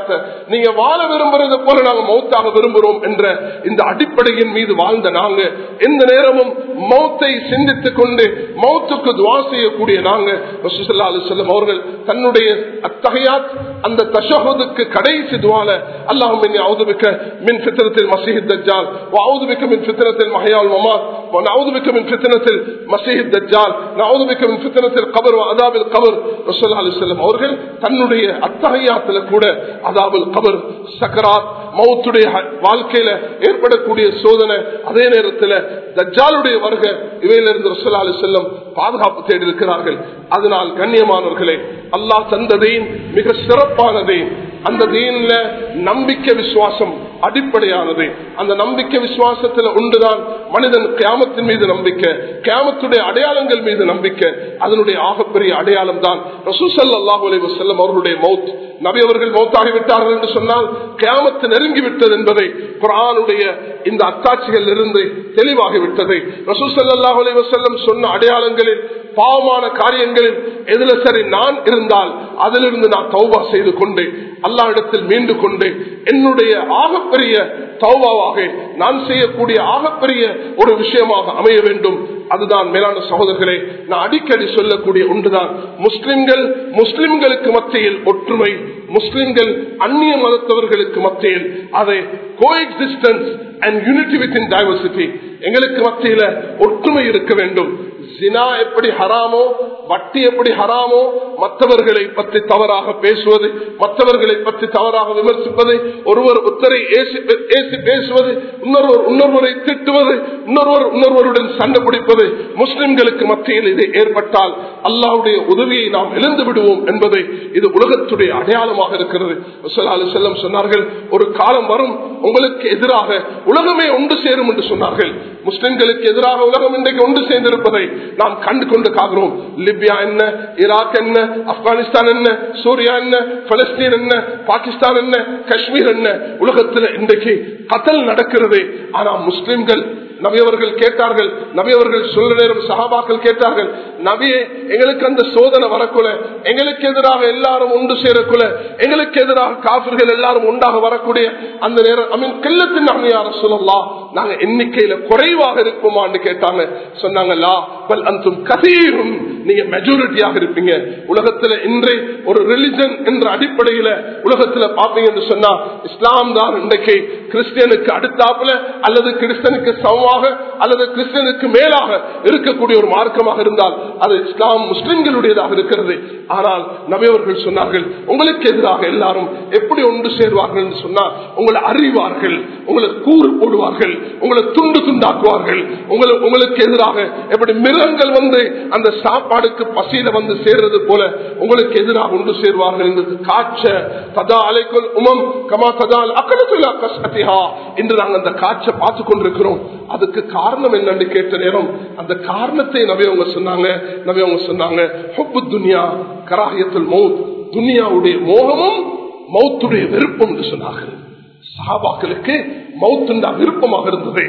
நீங்க வாழ விரும்புறது போல நாங்க மௌத்தாக விரும்புறோம் என்ற இந்த அடிப்படையின் மீது வாழ்ந்த நாங்க எந்த நேரமும் மௌத்தை சிந்தித்துக் கொண்டு மௌத்துக்கு துவா செய்யக்கூடிய நாங்க ரசூலுல்லாஹி அலைஹி வஸல்லம் அவர்கள் தன்னுடைய அத்தகையாத் அந்த தஷஹுதுக்கு கடைசி துவால அல்லாஹும் இன்னி அவுது பிக்க மின் ஃபித்ரத்தில் மஸீஹ் தஜ்ஜால் வஅவுது பிக்க மின் ஃபித்ரத்தில் மஹ்யா வல் மமாத் ونعوذ بك من فتنة المسيح الدجال نعوذ بك من فتنة القبر وعذاب القبر رسول الله عليه وسلم அவர்கள் தன்னுடைய அத்தகையாத்துல கூட அதாபுல் கபர் சக்கராத் மௌத்துடைய வாழ்க்கையில ஏற்படக்கூடிய சோதனை அதே நேரத்தில் தஜ்ஜாலுடைய வருக இவையிலிருந்து ரசூல்லா அலி செல்லம் பாதுகாப்பு தேடி இருக்கிறார்கள் அதனால் கண்ணியமானவர்களே அல்லாஹ் தந்ததையும் மிக சிறப்பானதை அந்த தீன்ல நம்பிக்கை விசுவாசம் அடிப்படையானது அந்த நம்பிக்கை விசுவாசத்துல உண்டுதான் மனிதன் கியாமத்தின் மீது நம்பிக்கை கியாமத்துடைய அடையாளங்கள் மீது நம்பிக்கை அதனுடைய ஆகப்பெரிய அடையாளம் தான் ரசூசல்லாஹு அலி வசல்லம் அவர்களுடைய மௌத் நபி அவர்கள் மௌத்தாகிவிட்டார்கள் என்று சொன்னால் கியாமத்து நெருங்கிவிட்டது என்பதை குரானுடைய இந்த அத்தாட்சிகள் இருந்து தெளிவாகிவிட்டது ரசூசல்லாஹு அலி வசல்லம் சொன்ன அடையாளங்களில் பாவமான காரியங்களில் எதுல சரி நான் இருந்தால் அதிலிருந்து நான் தௌபா செய்து கொண்டு அல்லா இடத்தில் மீண்டு கொண்டு என்னுடைய ஆகப்பெரிய தௌபாவாக நான் செய்யக்கூடிய ஆகப்பெரிய ஒரு விஷயமாக அமைய வேண்டும் அதுதான் மேலான சகோதரர்களே நான் அடிக்கடி சொல்லக்கூடிய ஒன்றுதான் முஸ்லிம்கள் முஸ்லிம்களுக்கு மத்தியில் ஒற்றுமை முஸ்லிம்கள் அந்நிய மதத்தவர்களுக்கு மத்தியில் அதை coexistence and unity with in diversity எங்களுக்கு மத்தியில ஒற்றுமை இருக்க வேண்டும் ஜினா எப்படி ஹராமோ வட்டி எப்படி ஹராமோ மற்றவர்களை பற்றி தவறாக பேசுவது மற்றவர்களை பற்றி தவறாக விமர்சிப்பது ஒருவர் உத்தரை ஏசி பேசுவது இன்னொருவர் இன்னொருவரை திட்டுவது இன்னொருவர் இன்னொருவருடன் சண்டை பிடிப்பது முஸ்லிம்களுக்கு மத்தியில் இது ஏற்பட்டால் அல்லாவுடைய உதவியை நாம் இழந்து விடுவோம் என்பதை இது உலகத்துடைய அடையாளமாக இருக்கிறது செல்லம் சொன்னார்கள் ஒரு காலம் வரும் உங்களுக்கு எதிராக உலகமே ஒன்று சேரும் என்று சொன்னார்கள் முஸ்லிம்களுக்கு எதிராக உலகம் இன்றைக்கு ஒன்று சேர்ந்திருப்பதை நாம் கண்டு கொண்டு காக்கிறோம் லிபியா என்ன ஈராக் என்ன ஆப்கானிஸ்தான் என்ன சூரியா என்ன பலஸ்தீன் என்ன பாகிஸ்தான் என்ன காஷ்மீர் என்ன உலகத்தில் இன்றைக்கு கத்தல் நடக்கிறது ஆனா முஸ்லிம்கள் நபியவர்கள் கேட்டார்கள் நபியவர்கள் சொல்ல நேரம் சகாபாக்கள் கேட்டார்கள் நபியே எங்களுக்கு அந்த சோதனை வரக்குள்ள எங்களுக்கு எதிராக எல்லாரும் ஒன்று சேரக்குள்ள எங்களுக்கு எதிராக காபிர்கள் எல்லாரும் உண்டாக வரக்கூடிய அந்த நேரம் ஐ மீன் கில்லத்தின் அம்மையார சொல்லலாம் நாங்க எண்ணிக்கையில குறைவாக இருப்போமான்னு கேட்டாங்க சொன்னாங்கல்லா பல் அந்தும் கதீரும் நீங்க மெஜாரிட்டியாக இருப்பீங்க உலகத்துல இன்றே ஒரு ரிலிஜன் என்ற அடிப்படையில உலகத்துல பாப்பீங்க என்று சொன்னா இஸ்லாம் தான் இன்றைக்கு கிறிஸ்டியனுக்கு அடுத்தாப்புல அல்லது கிறிஸ்தனுக்கு சமமாக அல்லது கிறிஸ்டியனுக்கு மேலாக இருக்கக்கூடிய ஒரு மார்க்கமாக இருந்தால் அது இஸ்லாம் முஸ்லிம்களுடையதாக இருக்கிறது ஆனால் நபியவர்கள் சொன்னார்கள் உங்களுக்கு எதிராக எல்லாரும் எப்படி ஒன்று சேர்வார்கள் என்று சொன்னால் உங்களை அறிவார்கள் உங்களை கூறு போடுவார்கள் உங்களை துண்டு துண்டாக்குவார்கள் உங்களை உங்களுக்கு எதிராக எப்படி மிருகங்கள் வந்து அந்த சாப்பாடுக்கு பசியில வந்து சேர்றது போல உங்களுக்கு எதிராக ஒன்று சேர்வார்கள் என்று காட்ச ததா அலைக்குள் உமம் கமா ததால் அக்கடத்துல்லா கஷ்டத்திஹா என்று நாங்கள் அந்த காட்சை பார்த்து கொண்டிருக்கிறோம் அதுக்கு காரணம் என்னன்னு கேட்ட நேரம் அந்த காரணத்தை நபியவங்க சொன்னாங்க நபியவங்க சொன்னாங்க ஹொப்பு துனியா கராகியத்தில் மௌத் துனியாவுடைய மோகமும் மௌத்துடைய விருப்பம் என்று சொன்னார்கள் சஹாபாக்களுக்கு மௌத்துண்டா விருப்பமாக இருந்தது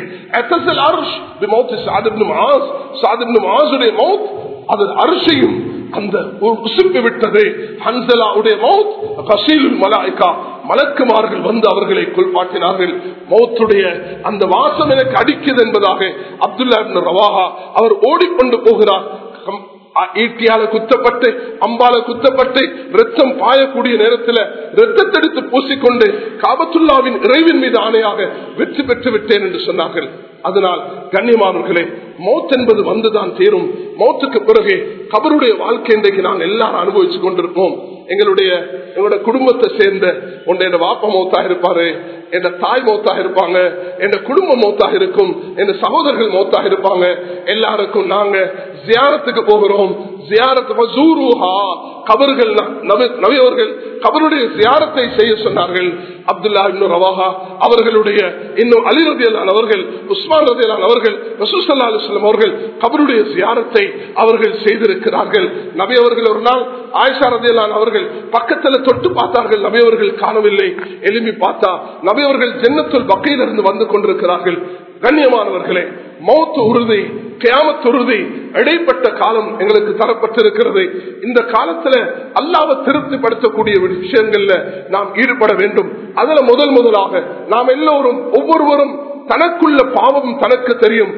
மௌத் அது அரிசையும் அந்த உசுப்பி விட்டது ஹன்சலாவுடைய மவுத் கசீலுல் மலாய்கா மலக்குமார்கள் வந்து அவர்களை குள்பாட்டினார்கள் மௌத்துடைய அந்த வாசம் எனக்கு அடிக்குது என்பதாக அப்துல்லா ரவாஹா அவர் ஓடிக்கொண்டு போகிறார் ஈட்டியால குத்தப்பட்டு அம்பால குத்தப்பட்டு ரத்தம் பாயக்கூடிய நேரத்தில் ரத்தத்தெடுத்து பூசிக்கொண்டு காபத்துல்லாவின் இறைவின் மீது ஆணையாக வெற்றி பெற்று விட்டேன் என்று சொன்னார்கள் அதனால் கண்ணியமானவர்களே மௌத் என்பது வந்துதான் தீரும் மௌத்துக்கு பிறகு கபருடைய வாழ்க்கை இன்றைக்கு நாங்கள் எல்லாரும் அனுபவிச்சு கொண்டிருப்போம் எங்களுடைய எங்களுடைய குடும்பத்தை சேர்ந்த ஒன்று என் வாப்ப மௌத்தாக இருப்பாரு என் தாய் மௌத்தாக இருப்பாங்க என் குடும்பம் மௌத்தாக இருக்கும் என் சகோதரர்கள் மௌத்தாக இருப்பாங்க எல்லாருக்கும் நாங்க ஜியாரத்துக்கு போகிறோம் கபர்கள் நவியவர்கள் கபருடைய ஜியாரத்தை செய்ய சொன்னார்கள் அப்துல்லா இன்னும் ரவாஹா அவர்களுடைய இன்னும் அலி ரதியலான் அவர்கள் உஸ்மான் ரதியலான் அவர்கள் ரசூசல்லா அலுவலம் அவர்கள் கபருடைய ஜியாரத்தை அவர்கள் செய்திருக்கிறார்கள் நபி அவர்கள் ஒரு நாள் ஆயிஷா ரதியலான் அவர்கள் பக்கத்துல தொட்டு பார்த்தார்கள் நபி அவர்கள் காணவில்லை எலும்பி பார்த்தா நபி அவர்கள் ஜென்னத்துல் பக்கையிலிருந்து வந்து கொண்டிருக்கிறார்கள் கண்ணியமானவர்களே மௌத்து உறுதி கியாமத்து உறுதி இடைப்பட்ட காலம் எங்களுக்கு தரப்பட்டிருக்கிறது இந்த காலத்துல அல்லாவை திருப்திப்படுத்தக்கூடிய விஷயங்கள்ல நாம் ஈடுபட வேண்டும் அதுல முதல் முதலாக நாம் எல்லோரும் ஒவ்வொருவரும் தனக்குள்ள பாவம் தனக்கு தெரியும்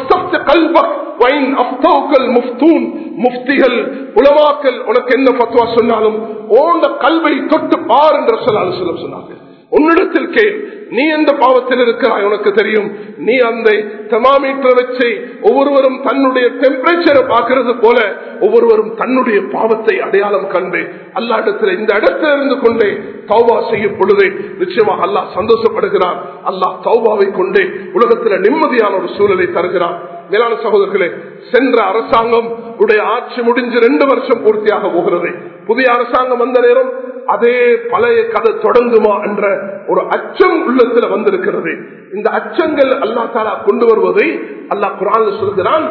முஃப்திகள் உலமாக்கல் உனக்கு என்ன பத்துவா சொன்னாலும் ஓண்ட கல்வை தொட்டு பார் என்று சொல்லாலும் சொன்னாங்க உன்னிடத்தில் கேள் நீ எந்த பாவத்தில் இருக்கிறாய் உனக்கு தெரியும் நீ அந்த தெர்மாமீட்டர் வச்சு ஒவ்வொருவரும் தன்னுடைய டெம்பரேச்சரை பார்க்கறது போல ஒவ்வொருவரும் தன்னுடைய பாவத்தை அடையாளம் கண்டு அல்லா இடத்துல இந்த இடத்துல இருந்து கொண்டே தௌபா செய்யும் பொழுது நிச்சயமாக அல்லாஹ் சந்தோஷப்படுகிறான் அல்லாஹ் தௌபாவை கொண்டே உலகத்துல நிம்மதியான ஒரு சூழலை தருகிறான் மேலான சகோதரர்களே சென்ற அரசாங்கம் உடைய ஆட்சி முடிஞ்சு ரெண்டு வருஷம் பூர்த்தியாக போகிறது புதிய அரசாங்கம் வந்த நேரம் அதே பழைய கதை தொடங்குமா என்ற ஒரு அச்சம் உள்ளத்துல வந்திருக்கிறது இந்த அச்சங்கள் அல்லா தாலா கொண்டு வருவதை அல்லா குரான் சொல்கிறான்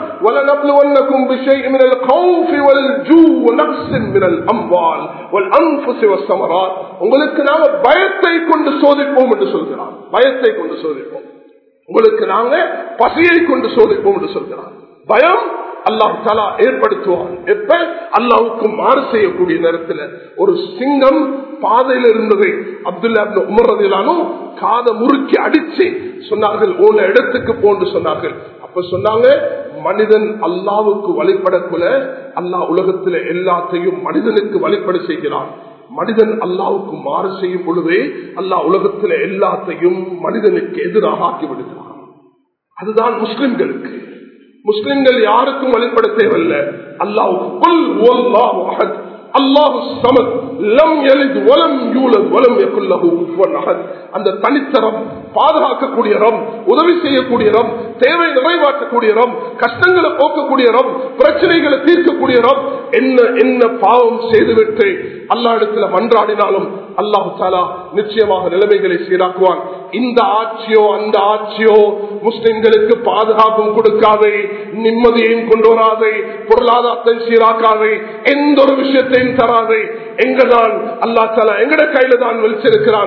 உங்களுக்கு நாம பயத்தை கொண்டு சோதிப்போம் என்று சொல்கிறான் பயத்தை கொண்டு சோதிப்போம் உங்களுக்கு நாங்க பசியை கொண்டு சோதிப்போம் என்று சொல்கிறான் பயம் அல்லாஹ் தலா ஏற்படுத்துவான் எப்ப அல்லாவுக்கு மாறு செய்யக்கூடிய நேரத்தில் ஒரு சிங்கம் பாதையில் இருந்தது அப்துல்லா உமர்றதிலானும் காதை முறுக்கி அடிச்சு சொன்னார்கள் ஓன இடத்துக்கு போன்று சொன்னார்கள் அப்ப சொன்னாங்க மனிதன் அல்லாவுக்கு வழிபடக்குள்ள அல்லாஹ் உலகத்துல எல்லாத்தையும் மனிதனுக்கு வழிபட செய்கிறான் மனிதன் அல்லாவுக்கு மாறு செய்யும் பொழுதே அல்லாஹ் உலகத்துல எல்லாத்தையும் மனிதனுக்கு எதிராக ஆக்கி விடுகிறான் அதுதான் முஸ்லிம்களுக்கு முஸ்லிம்கள் யாருக்கும் வழிபட தேவையில்லை அல்லாஹ் அல்லாஹு சமத் லம் எலித் வலம் யூலத் வலம் எக்குல்லஹு குஃபுவன் அஹத் அந்த தனித்தரம் பாதுகாக்கக்கூடிய ரம் உதவி செய்யக்கூடிய ரம் தேவை நிறைவாற்றக்கூடிய ரம் கஷ்டங்களை போக்கக்கூடிய ரம் பிரச்சனைகளை தீர்க்கக்கூடிய ரம் என்ன என்ன பாவம் செய்துவிட்டு அல்லா இடத்துல மன்றாடினாலும் அல்லாஹு தாலா நிச்சயமாக நிலைமைகளை சீராக்குவான் இந்த ஆட்சியோ அந்த ஆட்சியோ முஸ்லிம்களுக்கு பாதுகாப்பும் கொடுக்காதே நிம்மதியையும் கொண்டு வராதே பொருளாதாரத்தை சீராக்காதே எந்த ஒரு விஷயத்தையும் தராதே எங்கதான் அல்லா தாலா எங்கட கையில தான் வெளிச்சிருக்கிறான்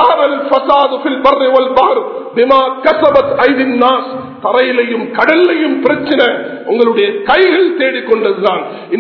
தரையிலையும் கடல்லையும் பிரச்சனை உங்களுடைய கைகள் தேடிக்கொண்டதுதான்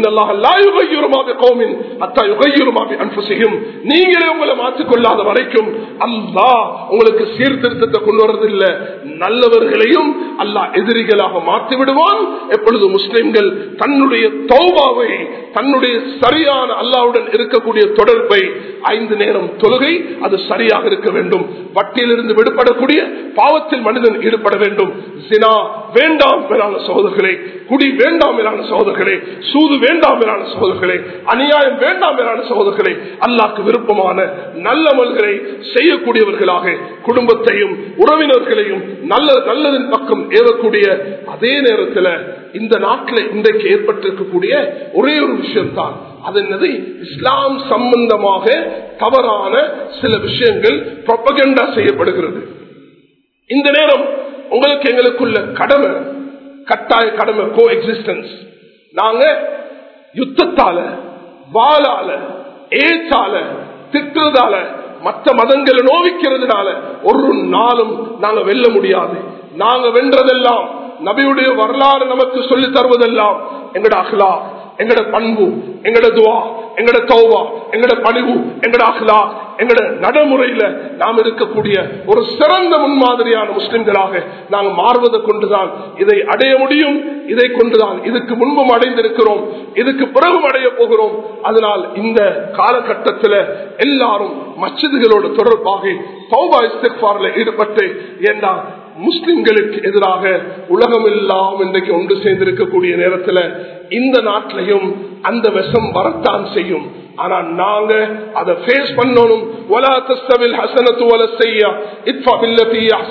நீங்களே உங்களை மாற்றிக்கொள்ளாத வரைக்கும் அல்லா உங்களுக்கு சீர்திருத்தத்தை கொண்டு வரதில்லை நல்லவர்களையும் அல்லாஹ் எதிரிகளாக மாற்றி விடுவான் எப்பொழுது முஸ்லிம்கள் தன்னுடைய தௌபாவை தன்னுடைய சரியான அல்லாவுடன் இருக்கக்கூடிய தொடர்பை ஐந்து நேரம் தொழுகை அது சரியாக இருக்க வேண்டும் வட்டியிலிருந்து விடுபடக்கூடிய பாவத்தில் மனிதன் ஈடுபட வேண்டும் சினா வேண்டாம் மேலான சகோதரர்களே குடி வேண்டாம் மேலான சகோதரர்களே சூது வேண்டாம் மேலான சகோதரர்களே அநியாயம் வேண்டாம் மேலான சகோதரர்களே அல்லாக்கு விருப்பமான நல்ல மல்களை செய்யக்கூடியவர்களாக குடும்பத்தையும் உறவினர்களையும் நல்ல நல்லதின் பக்கம் ஏவக்கூடிய அதே நேரத்தில் இந்த நாட்டில் இன்றைக்கு ஏற்பட்டிருக்கக்கூடிய ஒரே ஒரு விஷயம்தான் அது என்னது இஸ்லாம் சம்பந்தமாக தவறான சில விஷயங்கள் ப்ரொபகண்டா செய்யப்படுகிறது இந்த நேரம் உங்களுக்கு எங்களுக்குள்ள கடமை கட்டாய கடமை கோ எக்ஸிஸ்டன்ஸ் நாங்க யுத்தத்தால வாளால ஏச்சால திட்டுறதால மற்ற மதங்களை நோவிக்கிறதுனால ஒரு நாளும் நாங்க வெல்ல முடியாது நாங்க வென்றதெல்லாம் நபியுடைய வரலாறு நமக்கு சொல்லி தருவதெல்லாம் எங்கட அஹ்லா எங்கட பண்பு எங்கட துவா எங்கட தௌவா எங்கட பணிவு எங்கட அஹ்லா எங்கட நடைமுறையில நாம் இருக்கக்கூடிய ஒரு சிறந்த முன்மாதிரியான முஸ்லிம்களாக நாங்கள் மாறுவதை கொண்டுதான் இதை அடைய முடியும் இதை கொண்டுதான் இதுக்கு முன்பும் அடைந்திருக்கிறோம் இதுக்கு பிறகும் அடைய போகிறோம் அதனால் இந்த காலகட்டத்தில் எல்லாரும் மச்சிதுகளோடு தொடர்பாக தௌபா இஸ்திஃபாரில் ஈடுபட்டு ஏண்டா முஸ்லிம்களுக்கு எதிராக உலகம் எல்லாம் இன்றைக்கு ஒன்று சேர்ந்திருக்கக்கூடிய நேரத்தில் இந்த நாட்டிலையும் அந்த விஷம் வரத்தான் செய்யும் ஆனா நாங்க அதை ஃபேஸ் பண்ணணும்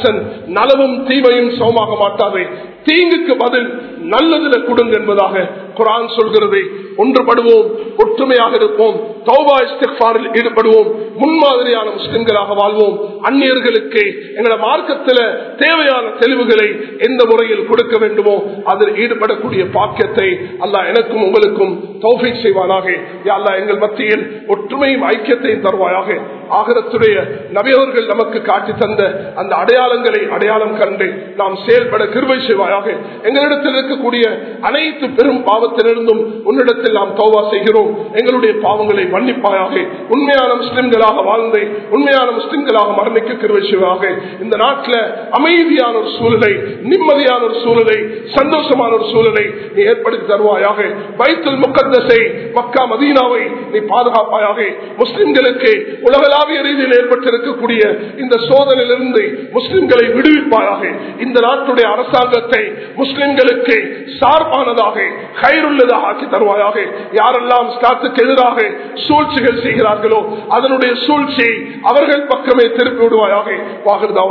நலவும் தீமையும் சமமாக மாட்டாதே தீங்குக்கு பதில் நல்லதுல கொடுங்க என்பதாக குரான் சொல்கிறது ஒன்றுபடுவோம் ஒற்றுமையாக இருப்போம் தௌபா இஸ்திக்பாரில் ஈடுபடுவோம் முன்மாதிரியான முஸ்லிம்களாக வாழ்வோம் அந்நியர்களுக்கு எங்களோட மார்க்கத்தில் தேவையான தெளிவுகளை எந்த முறையில் கொடுக்க வேண்டுமோ அதில் ஈடுபடக்கூடிய பாக்கியத்தை அல்லாஹ் எனக்கும் உங்களுக்கும் தௌஃபை செய்வானாக யா அல்லாஹ் எங்கள் மத்தியில் ஒற்றுமையும் ஐக்கியத்தையும் தருவாயாக ஆகரத்துடைய நபியவர்கள் நமக்கு காட்டி தந்த அந்த அடையாளங்களை அடையாளம் கண்டு நாம் செயல்பட கிருபை செய்வாயாக எங்களிடத்தில் இருக்கக்கூடிய அனைத்து பெரும் பாவத்திலிருந்தும் உன்னிடத்தில் நாம் தௌவா செய்கிறோம் எங்களுடைய பாவங்களை மன்னிப்பாயாக உண்மையான முஸ்லிம்களாக வாழ்ந்து உண்மையான முஸ்லிம்களாக மரணிக்க கிருபை செய்வாக இந்த நாட்டில் அமைதியான ஒரு சூழலை நிம்மதியான ஒரு சூழலை சந்தோஷமான ஒரு சூழலை நீ ஏற்படுத்தி தருவாயாக பைத்துல் முக்கத்தசை மக்கா மதீனாவை நீ பாதுகாப்பாயாக முஸ்லிம்களுக்கு உலகளாவிய ரீதியில் ஏற்பட்டிருக்கக்கூடிய இந்த சோதனையிலிருந்து முஸ்லிம்களை விடுவிப்பாயாக இந்த நாட்டுடைய அரசாங்கத்தை முஸ்லிம்களுக்கு சார்பானதாக கயிறுள்ளதாக ஆக்கி தருவாயாக யாரெல்லாம் ஸ்டாத்துக்கு எதிராக சூழ்ச்சிகள் செய்கிறார்களோ அதனுடைய சூழ்ச்சியை அவர்கள் பக்கமே திருப்பி விடுவாயாக வாகர்தாவா